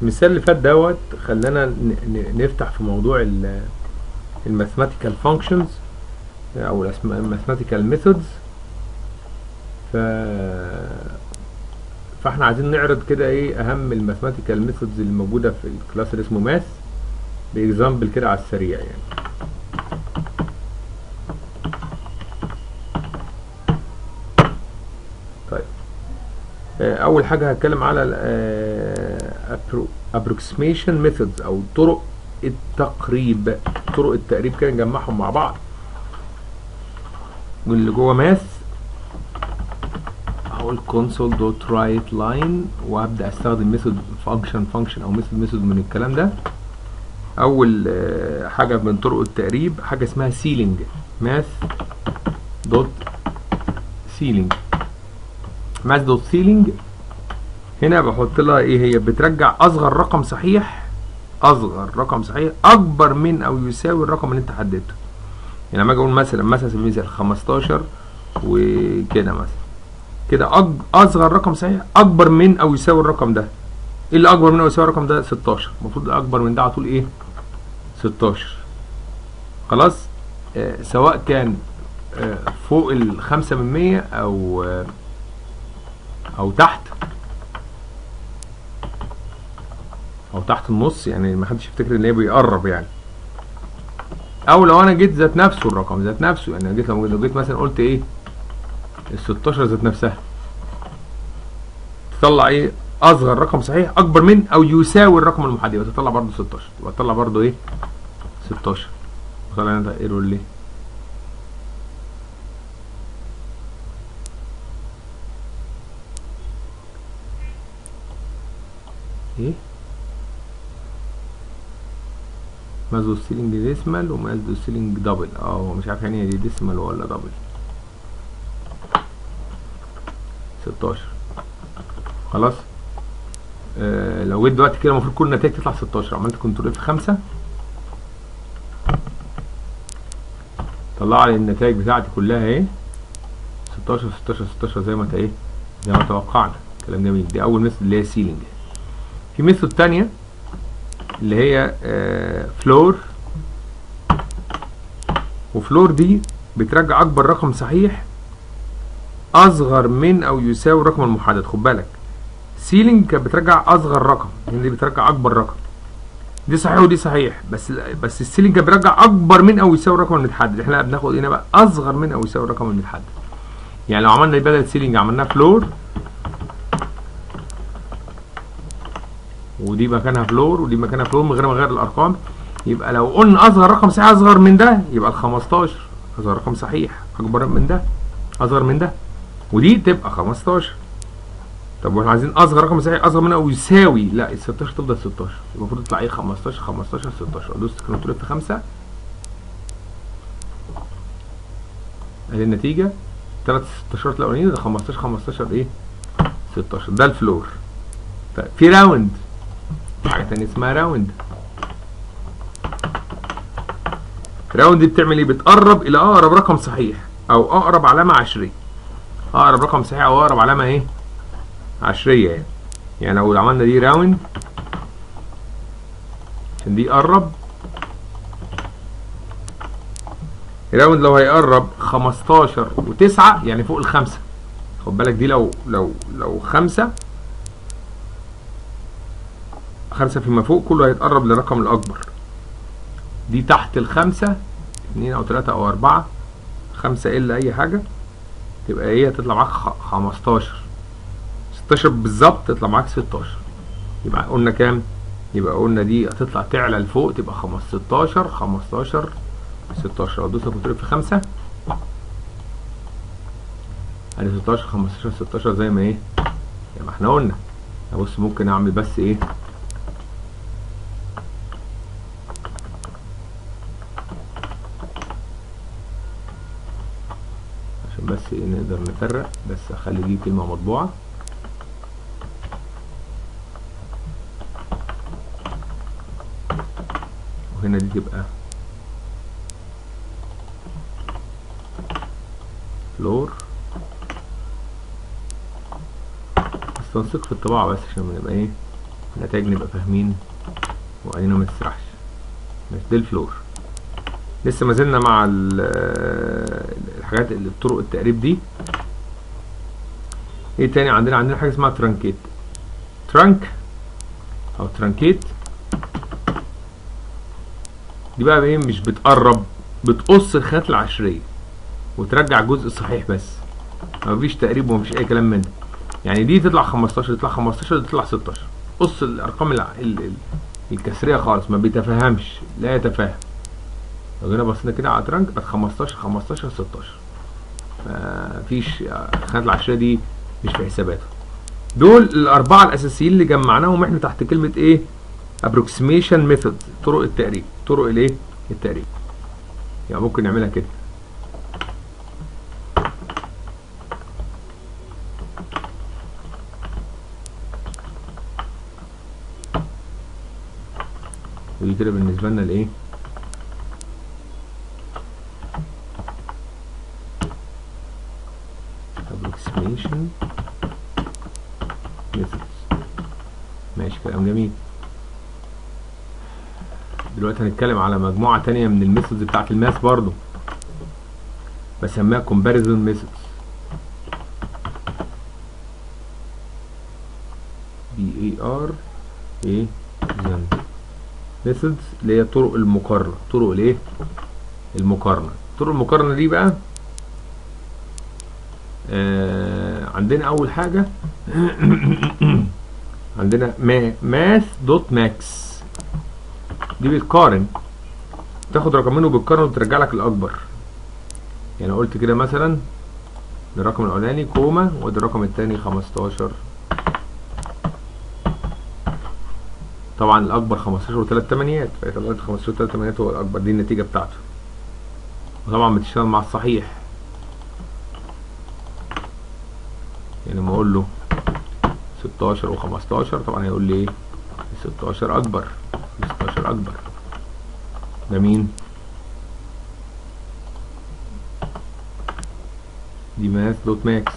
المثال اللي فات دوت خلانا نفتح في موضوع الماثيماتيكال فانكشنز او الماثيماتيكال ميثودز ف فاحنا عايزين نعرض كده ايه اهم الماثيماتيكال ميثودز اللي موجوده في الكلاس اللي اسمه ماث باكزامبل كده على السريع يعني طيب اول حاجه هتكلم على approximation methods او طرق التقريب طرق التقريب كده نجمعهم مع بعض واللي جوه ماث هقول console dot write line وهبدا استخدم ميثود فانكشن فانكشن او ميثود ميثود من الكلام ده اول حاجه من طرق التقريب حاجه اسمها سيلينج ماث دوت سيلينج ماث دوت سيلينج هنا بحط لها ايه هي بترجع اصغر رقم صحيح اصغر رقم صحيح اكبر من او يساوي الرقم اللي انت حددته يعني لما اجي اقول مثلا مثلا سبيل المثال 15 وكده مثلا كده أج... اصغر رقم صحيح اكبر من او يساوي الرقم ده ايه اللي اكبر من او يساوي الرقم ده 16 المفروض اكبر من ده على طول ايه 16 خلاص آه سواء كان آه فوق الخمسة من مية او آه او تحت او تحت النص يعني ما حدش يفتكر ان هي بيقرب يعني او لو انا جيت ذات نفسه الرقم ذات نفسه يعني جيت لو جيت مثلا قلت ايه ال 16 ذات نفسها تطلع ايه اصغر رقم صحيح اكبر من او يساوي الرقم المحدد يبقى تطلع برضه 16 يبقى تطلع برضه ايه 16 طلع ده ايرور ليه ايه مازو سيلينج ديسمال ومازو سيلينج دبل اه هو مش عارف يعني دي ديسمال ولا دبل 16 خلاص آه لو جيت دلوقتي كده المفروض كل النتائج تطلع 16 عملت كنترول اف 5 طلع لي النتائج بتاعتي كلها اهي 16 16 16 زي ما انت ايه زي ما توقعنا كلام جميل دي اول ميثود اللي هي سيلينج في ميثود تانية اللي هي آه فلور وفلور دي بترجع اكبر رقم صحيح اصغر من او يساوي الرقم المحدد خد بالك سيلينج كانت بترجع اصغر رقم يعني دي بترجع اكبر رقم دي صحيح ودي صحيح بس بس السيلينج كانت بترجع اكبر من او يساوي الرقم المتحدد احنا بناخد هنا بقى اصغر من او يساوي الرقم المتحدد يعني لو عملنا بدل سيلينج عملناها فلور ودي مكانها فلور ودي مكانها فلور من غير ما اغير الارقام يبقى لو قلنا اصغر رقم صحيح اصغر من ده يبقى ال 15 اصغر رقم صحيح اكبر من ده اصغر من ده ودي تبقى 15 طب واحنا عايزين اصغر رقم صحيح اصغر منها او يساوي لا ال 16 تفضل 16 المفروض تطلع ايه 15 15 16 ادوس كنترول في 5 ادي النتيجه ثلاث 16 الاولانيين ده 15 15 ايه 16 ده الفلور طيب في راوند حاجه ثانيه اسمها راوند راوند دي بتعمل ايه بتقرب الى اقرب رقم صحيح او اقرب علامه عشريه اقرب رقم صحيح او اقرب علامه ايه عشريه يعني يعني لو عملنا دي راوند عشان دي قرب الراوند لو هيقرب 15 و9 يعني فوق الخمسه خد بالك دي لو لو لو خمسه خمسة فيما فوق كله هيتقرب للرقم الأكبر دي تحت الخمسة اتنين أو تلاتة أو أربعة خمسة إلا أي حاجة تبقى هي تطلع معاك خمستاشر ستاشر بالظبط تطلع معاك ستاشر يبقى قلنا كام؟ يبقى قلنا دي هتطلع تعلى لفوق تبقى خمس ستاشر خمستاشر ستاشر لو دوسنا كنترول في خمسة ادي ستاشر خمستاشر ستاشر زي ما ايه زي ما احنا قلنا بص ممكن اعمل بس ايه عشان بس ايه نقدر نفرق بس اخلي دي كلمة مطبوعة وهنا دي تبقى فلور استنسق في الطباعة بس عشان نبقى ايه النتائج نبقى فاهمين وعينينا ما تسرحش ماشي ده الفلور لسه ما زلنا مع ال- الحاجات اللي طرق التقريب دي ايه تاني عندنا عندنا حاجه اسمها ترانكيت ترانك او ترانكيت دي بقى ايه مش بتقرب بتقص الخانات العشريه وترجع الجزء الصحيح بس مفيش تقريب ومفيش اي كلام من ده يعني دي تطلع 15 تطلع 15 دي تطلع 16 قص الارقام الع- ال- ال- الكسريه خالص ما بيتفهمش لا يتفاهم لو جينا بصينا كده على ترانك بقت 15 15 16 مفيش الخانات العشريه دي مش في حساباته دول الاربعه الاساسيين اللي جمعناهم احنا تحت كلمه ايه approximation method طرق التقريب طرق الايه التقريب يعني ممكن نعملها كده ودي كده بالنسبه لنا الايه approximation methods ماشي كلام جميل دلوقتي هنتكلم على مجموعة تانية من الميثودز بتاعت الماس برضو بسميها comparison methods B A R A زن methods اللي هي طرق المقارنة طرق الايه المقارنة طرق المقارنة دي بقى آه عندنا اول حاجة عندنا ماث دوت ماكس دي بتقارن تاخد رقمين وبتقارن وترجع لك الاكبر يعني قلت كده مثلا الرقم الاولاني كوما وادي الرقم الثاني 15 طبعا الاكبر 15 و3 تمانيات فيطلع 15 و3 تمانيات هو الاكبر دي النتيجه بتاعته وطبعا بتشتغل مع الصحيح يعني لما اقول له 16 و15 طبعا هيقول لي ايه 16 اكبر 16 اكبر ده مين دي ماث دوت ماكس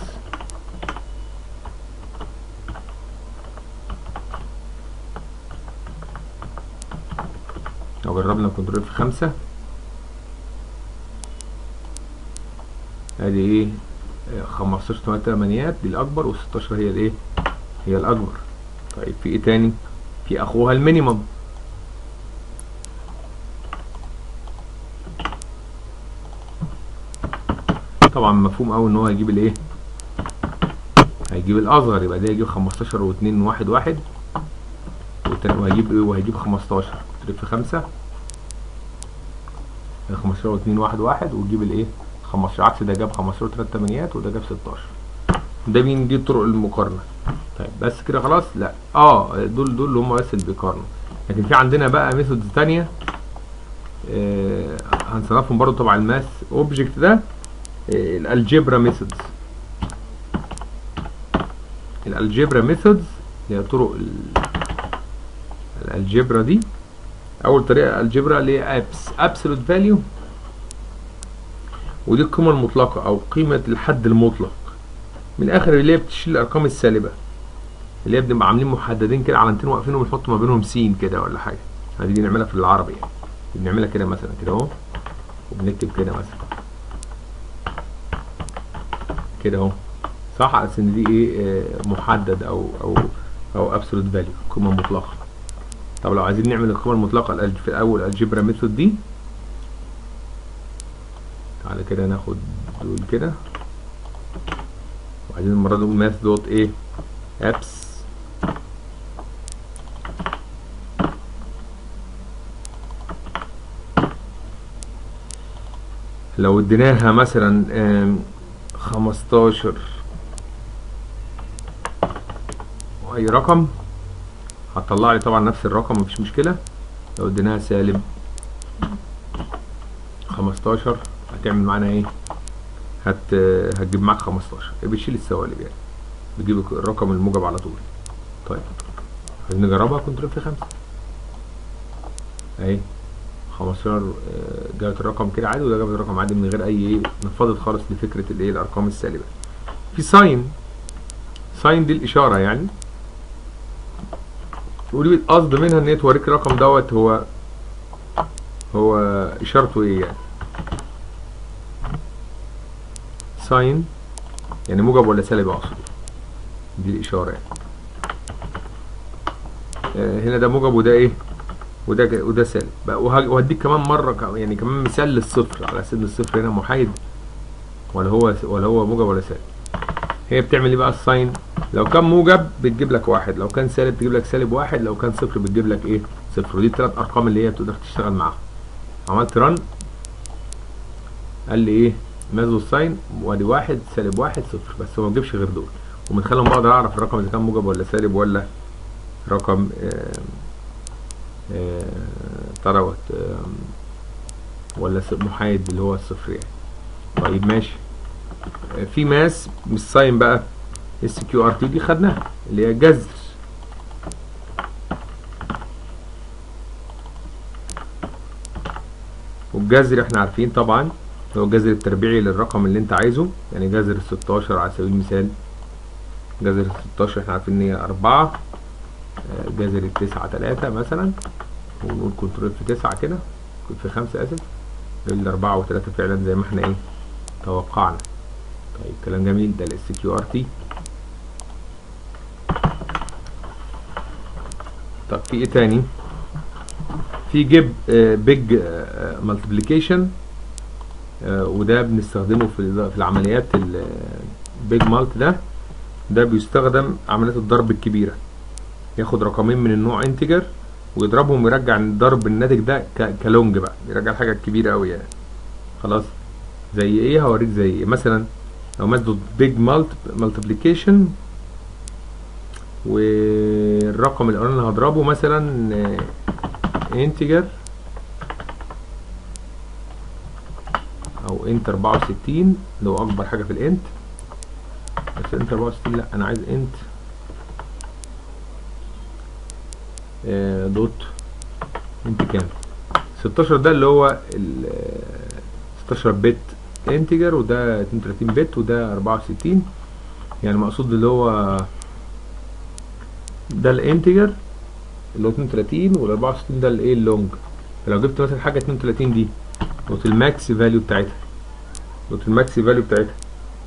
لو جربنا كنترول في خمسة ادي ايه 15 8 تمانيات دي الاكبر و16 هي الايه هي الاكبر طيب في ايه تاني في اخوها المينيمم طبعا مفهوم قوي ان هو هيجيب الايه هيجيب الاصغر يبقى ده هيجيب 15 و2 1 1 والتاني وهيجيب ايه وهيجيب 15 تضرب في 5 15 و2 1 1 وتجيب الايه 15 عكس ده جاب 15 و3 تمانيات وده جاب 16 ده مين دي طرق المقارنه طيب بس كده خلاص لا اه دول دول اللي هم بس اللي بيقارنوا لكن في عندنا بقى ميثودز تانية آه هنصنفهم برضو طبعا الماس اوبجكت ده آه الالجبرا ميثودز الالجبرا ميثودز هي طرق ال- الالجبرا دي اول طريقه الجبرا اللي هي ابس ابسولوت فاليو ودي القيمه المطلقه او قيمه الحد المطلق من الاخر اللي هي بتشيل الارقام السالبه اللي هي بنبقى عاملين محددين كده علامتين واقفين وبنحط ما بينهم سين كده ولا حاجه هذه نعملها في العربي يعني بنعملها كده مثلا كده اهو وبنكتب كده مثلا كده اهو صح على ان دي ايه آه، محدد او او او ابسولوت فاليو قيمه مطلقه طب لو عايزين نعمل القيمه المطلقه الألج- في الاول الجبرا ميثود دي تعالى كده ناخد دول كده وعايزين المره دي نقول ماث دوت ايه ابس لو اديناها مثلا آم، 15 واي رقم هتطلع لي طبعا نفس الرقم مفيش مشكله لو اديناها سالب 15 هتعمل معانا ايه هت هتجيب معاك 15 بتشيل السوالب يعني بتجيب الرقم الموجب على طول طيب عايزين نجربها كنترول في خمسة اهي 15 آه، جابت الرقم كده عادي وده جابت الرقم عادي من غير اي ايه نفضت خالص لفكره الايه الارقام السالبه في ساين ساين دي الاشاره يعني ودي القصد منها ان هي توريك الرقم دوت هو هو اشارته ايه يعني ساين يعني موجب ولا سالب اقصد دي الاشاره يعني آه، هنا ده موجب وده ايه وده ج- وده سالب بقى وه- وهديك كمان مره ك- يعني كمان مثال للصفر على اساس ان الصفر هنا محايد ولا هو ولا هو موجب ولا سالب هي بتعمل ايه بقى الساين لو كان موجب بتجيب لك واحد لو كان سالب تجيب لك سالب واحد لو كان صفر بتجيب لك ايه صفر ودي الثلاث ارقام اللي هي بتقدر تشتغل معاها عملت رن قال لي ايه مازو الساين وادي واحد سالب واحد صفر بس هو ما بيجيبش غير دول ومن خلالهم بقدر اعرف الرقم اذا كان موجب ولا سالب ولا رقم آه، آه، بتاع دوت آم، ولا س- محايد اللي هو الصفر يعني طيب ماشي آه، في ماس مش ساين بقى اس كيو ار تي دي خدناها اللي هي جذر والجذر احنا عارفين طبعا هو الجذر التربيعي للرقم اللي انت عايزه يعني جذر ال 16 على سبيل المثال جذر ال 16 احنا عارفين ان هي 4 آه، جذر التسعة 3 مثلا ونقول كنترول في 9 كده في 5 اسف ال 4 و3 فعلا زي ما احنا ايه توقعنا طيب كلام جميل ده الاس كيو ار تي طب في ايه تاني في جيب بيج مالتيبليكيشن وده بنستخدمه في ال- في العمليات البيج مالت ده ده بيستخدم عمليات الضرب الكبيره ياخد رقمين من النوع انتجر ويضربهم ويرجع الضرب الناتج ده ك- كلونج بقى يرجع الحاجه الكبيره قوي يعني خلاص زي ايه هوريك زي ايه مثلا لو ماده بيج مالت مالتيبليكيشن والرقم الاولاني اللي هضربه مثلا انتجر او انت 64 اللي هو اكبر حاجه في الانت بس انت 64 لا انا عايز انت آه، دوت انت كام 16 ده اللي هو ال آه، 16 بت انتجر وده 32 بت وده 64 يعني مقصود اللي هو ده الانتجر اللي هو 32 وال 64 ده الايه اللونج فلو جبت مثلا حاجه 32 دي دوت الماكس فاليو بتاعتها دوت الماكس فاليو بتاعتها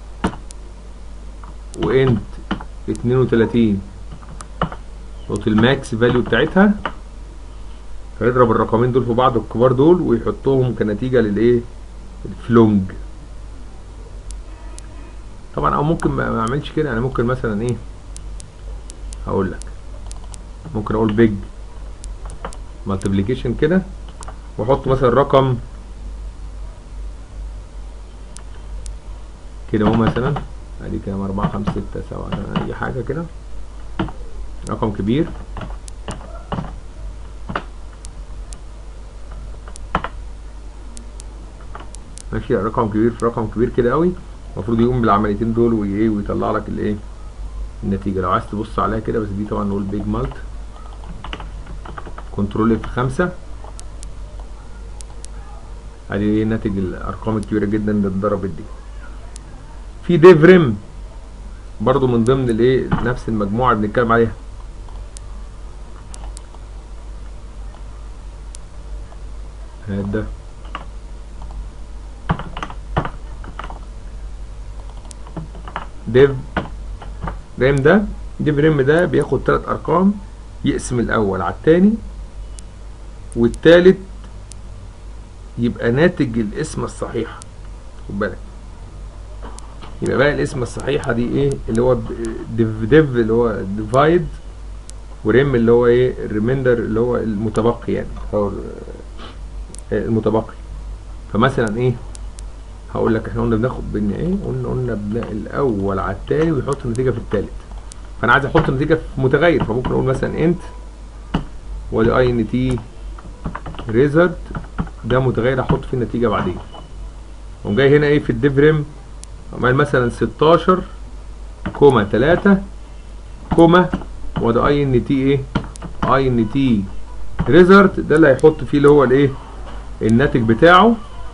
وانت 32 دوت الماكس فاليو بتاعتها فيضرب الرقمين دول في بعض الكبار دول ويحطهم كنتيجة للايه الفلونج طبعا او ممكن ما ما اعملش كده يعني ممكن مثلا ايه هقول لك ممكن اقول بيج مالتيبليكيشن كده واحط مثلا رقم كده اهو مثلا ادي كام 4 5 6 7 8 اي حاجه كده رقم كبير ماشي رقم كبير في رقم كبير كده قوي المفروض يقوم بالعمليتين دول وايه ويطلع لك الايه النتيجه لو عايز تبص عليها كده بس دي طبعا نقول بيج مالت كنترول اف 5 ادي ايه ناتج الارقام الكبيره جدا اللي اتضربت دي في ديف ريم برضو من ضمن الايه نفس المجموعه اللي بنتكلم عليها هات ده ديف ريم ده ديف ريم ده بياخد ثلاث ارقام يقسم الاول على الثاني والثالث يبقى ناتج القسمه الصحيحه خد بالك يبقى بقى القسمه الصحيحه دي ايه اللي هو ديف ديف اللي هو ديفايد وريم اللي هو ايه الريميندر اللي هو المتبقي يعني او المتبقي فمثلا ايه هقول لك احنا قلنا بناخد بن ايه قلنا قلنا بناء الاول على التاني ويحط النتيجه في التالت فانا عايز احط النتيجه في متغير فممكن اقول مثلا انت وادي اي ان تي ريزلت ده متغير احط فيه النتيجه بعدين قوم جاي هنا ايه في الديفريم عمال مثلا 16 كوما 3 كوما وادي اي ان تي ايه اي ان تي ريزلت ده اللي هيحط فيه اللي هو الايه الناتج بتاعه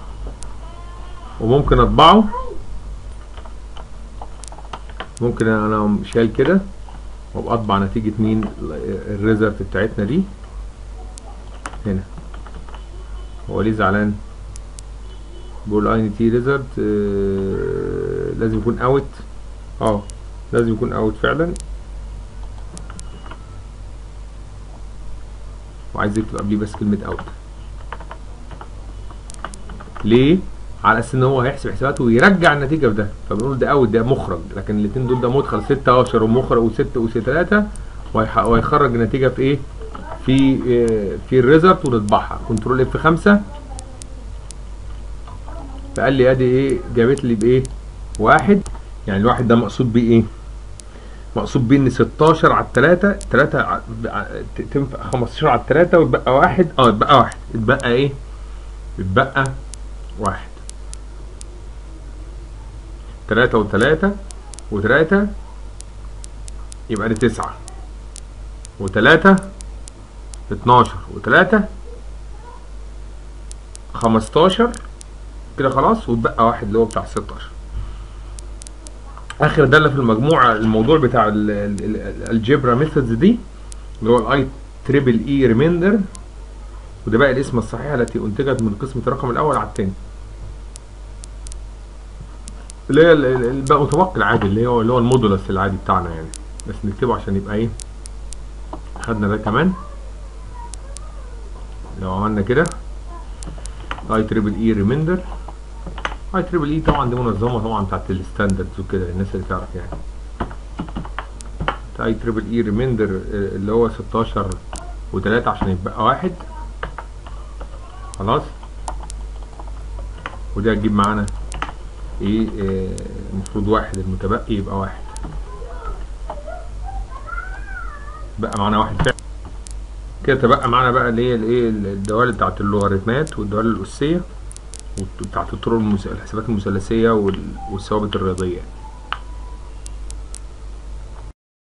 وممكن اطبعه ممكن انا شايل كده وابقى اطبع نتيجة مين الريزلت بتاعتنا دي هنا هو ليه زعلان بقول اي تي ريزلت لازم يكون اوت اه لازم يكون اوت فعلا وعايز يكتب قبليه بس كلمة اوت ليه؟ على اساس ان هو هيحسب حساباته ويرجع النتيجه في ده فبنقول ده اوت ده مخرج لكن الاثنين دول ده مدخل 16 ومخرج و6 و3 وهيخرج النتيجه في ايه؟ في في الريزلت ونطبعها كنترول اف 5 فقال لي ادي ايه جابت لي بايه؟ واحد يعني الواحد ده مقصود بيه ايه؟ مقصود بيه ان 16 على 3 3 تنفع 15 على 3 ويتبقى واحد اه يتبقى واحد يتبقى ايه؟ يتبقى واحد تلاتة وتلاتة وتلاتة يبقى دي تسعة وتلاتة اتناشر وتلاتة خمستاشر كده خلاص وتبقى واحد اللي هو بتاع ستاشر اخر داله في المجموعه الموضوع بتاع الجبرا ميثودز دي اللي هو الاي تريبل اي ريميندر وده بقى الاسم الصحيح التي انتجت من قسمة الرقم الاول على الثاني اللي هي بقى متوقع العادي اللي هو اللي هو المودولس العادي بتاعنا يعني بس نكتبه عشان يبقى ايه خدنا ده كمان لو عملنا كده اي تريبل اي ريميندر اي تريبل اي طبعا دي منظمه طبعا بتاعت الستاندردز وكده الناس اللي تعرف يعني اي تريبل اي ريميندر اللي هو 16 و3 عشان يبقى واحد خلاص ودي هتجيب معانا ايه المفروض واحد المتبقي يبقى واحد بقى معانا واحد فعلا كده تبقى معانا بقى اللي هي الايه الدوال بتاعت اللوغاريتمات والدوال الاسيه وبتاعت الطرق الحسابات المثلثيه والثوابت الرياضيه